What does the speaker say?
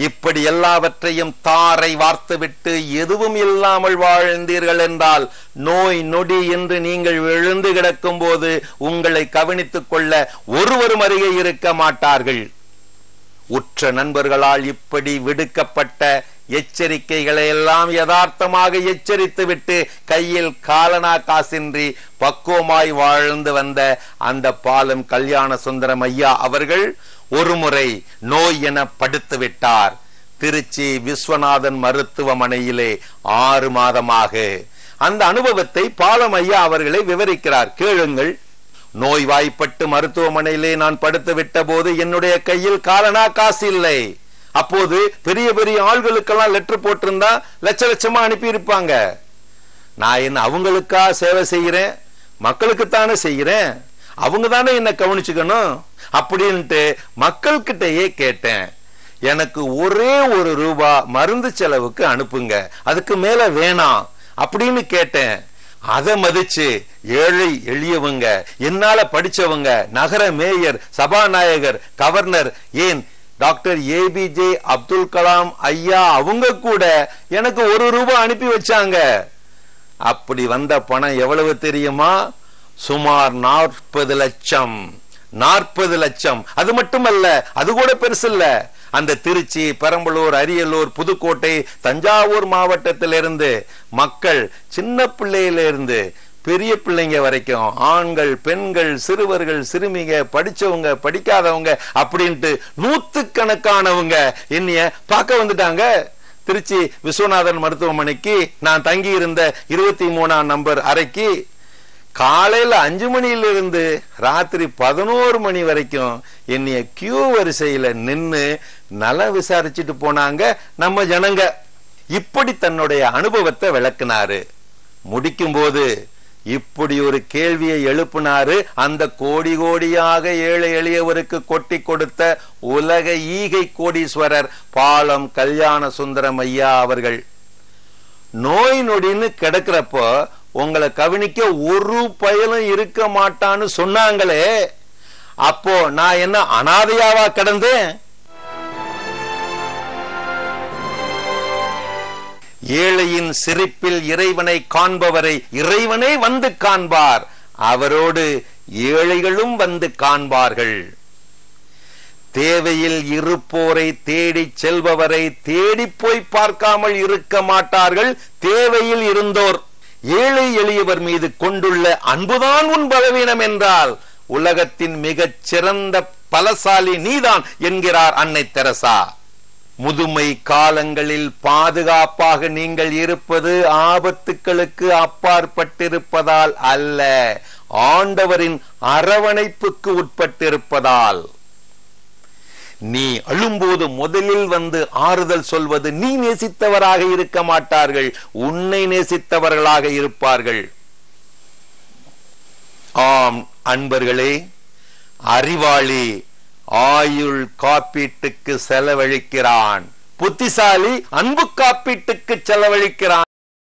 இப்படி எல்லாவற்றையும் தாரை வார்த்துவிட்டு எதுவும் இல்லாமல் வாழ்ந்தீர்கள் என்றால் நோய் நொடி என்று நீங்கள் விழுந்து கிடக்கும் போது உங்களை கவனித்துக் கொள்ள ஒருவரும் அருகே இருக்க மாட்டார்கள் உற்ற நண்பர்களால் இப்படி விடுக்கப்பட்ட எச்சரிக்கைகளை எல்லாம் யதார்த்தமாக எச்சரித்துவிட்டு கையில் காலனா காசின்றி பக்குவமாய் வாழ்ந்து வந்த அந்த பாலம் கல்யாண சுந்தரம் ஐயா அவர்கள் ஒருமுறை நோய் என படுத்து விட்டார் திருச்சி விஸ்வநாதன் மருத்துவமனையிலே ஆறு மாதமாக அந்த அனுபவத்தை பாலம் ஐயா அவர்களை விவரிக்கிறார் கேளுங்கள் நோய்வாய்ப்பட்டு மருத்துவமனையிலே நான் படுத்து விட்ட போது என்னுடைய கையில் காலனா காசு இல்லை அப்போது பெரிய பெரிய ஆள்களுக்கெல்லாம் லெட்டர் போட்டிருந்தா லட்ச லட்சமா அனுப்பி இருப்பாங்க நான் என்ன அவங்களுக்கா சேவை செய்யறேன் மக்களுக்குத்தானே செய்யறேன் அவங்க தானே என்ன கவனிச்சுக்கணும் அப்படின்ட்டு மக்கள்கிட்டயே கேட்டேன் எனக்கு ஒரே ஒரு ரூபா மருந்து செலவுக்கு அனுப்புங்க அதுக்கு மேல வேணாம் அப்படின்னு கேட்டேன் அதை மதிச்சு ஏழை எளியவங்க என்னால படிச்சவங்க நகர மேயர் சபாநாயகர் கவர்னர் ஏன் டாக்டர் ஏபிஜே அப்துல் கலாம் ஐயா அவங்க கூட எனக்கு ஒரு ரூபாய் அனுப்பி வச்சாங்க அப்படி வந்த பணம் எவ்வளவு தெரியுமா சுமார் நாற்பது லட்சம் நாற்பது லட்சம் அது மட்டுமல்ல அது கூட பெருசு இல்ல அந்த திருச்சி பெரம்பலூர் அரியலூர் புதுக்கோட்டை தஞ்சாவூர் மாவட்டத்திலிருந்து மக்கள் சின்ன பிள்ளையிலிருந்து பெரிய பிள்ளைங்க வரைக்கும் ஆண்கள் பெண்கள் சிறுவர்கள் சிறுமிங்க படிச்சவங்க படிக்காதவங்க அப்படின்ட்டு நூத்துக்கணக்கானவங்க என்னைய பார்க்க வந்துட்டாங்க திருச்சி விஸ்வநாதன் மருத்துவமனைக்கு நான் தங்கி இருந்த இருபத்தி மூணாம் நம்பர் அறைக்கு காலையில அஞ்சு மணியிலிருந்து ராத்திரி பதினோரு மணி வரைக்கும் என்னைய கியூ வரிசையில நின்னு நலம் விசாரிச்சுட்டு போனாங்க நம்ம ஜனங்க இப்படி தன்னுடைய அனுபவத்தை விளக்குனாரு முடிக்கும் போது இப்படி ஒரு கேள்வியை எழுப்பினாரு அந்த கோடி கோடியாக ஏழை எளியவருக்கு கொட்டி கொடுத்த உலக ஈகை கோடீஸ்வரர் பாலம் கல்யாண சுந்தரம் ஐயா அவர்கள் நோய் நொடின்னு கிடக்கிறப்போ உங்களை கவனிக்க ஒரு பயலும் இருக்க மாட்டான்னு சொன்னாங்களே அப்போ நான் என்ன அனாதையாவா கிடந்தேன் ஏழையின் சிரிப்பில் இறைவனை காண்பவரை இறைவனே வந்து காண்பார் அவரோடு ஏழைகளும் வந்து காண்பார்கள் தேவையில் இருப்போரை தேடி செல்பவரை தேடி போய் பார்க்காமல் இருக்க மாட்டார்கள் தேவையில் இருந்தோர் ஏழை எளியவர் மீது கொண்டுள்ள அன்புதான் உன் பலவீனம் என்றால் உலகத்தின் மிகச் சிறந்த பலசாலி நீதான் என்கிறார் அன்னை தெரசா முதுமை காலங்களில் பாதுகாப்பாக நீங்கள் இருப்பது ஆபத்துக்களுக்கு அப்பாற்பட்டிருப்பதால் அல்ல ஆண்டவரின் அரவணைப்புக்கு உட்பட்டிருப்பதால் நீ அழும்போது முதலில் வந்து ஆறுதல் சொல்வது நீ நேசித்தவராக இருக்க மாட்டார்கள் உன்னை நேசித்தவர்களாக இருப்பார்கள் ஆம் அன்பர்களே அறிவாளி ஆயுள் காப்பீட்டுக்கு செலவழிக்கிறான் புத்திசாலி அன்பு காப்பீட்டுக்கு செலவழிக்கிறான்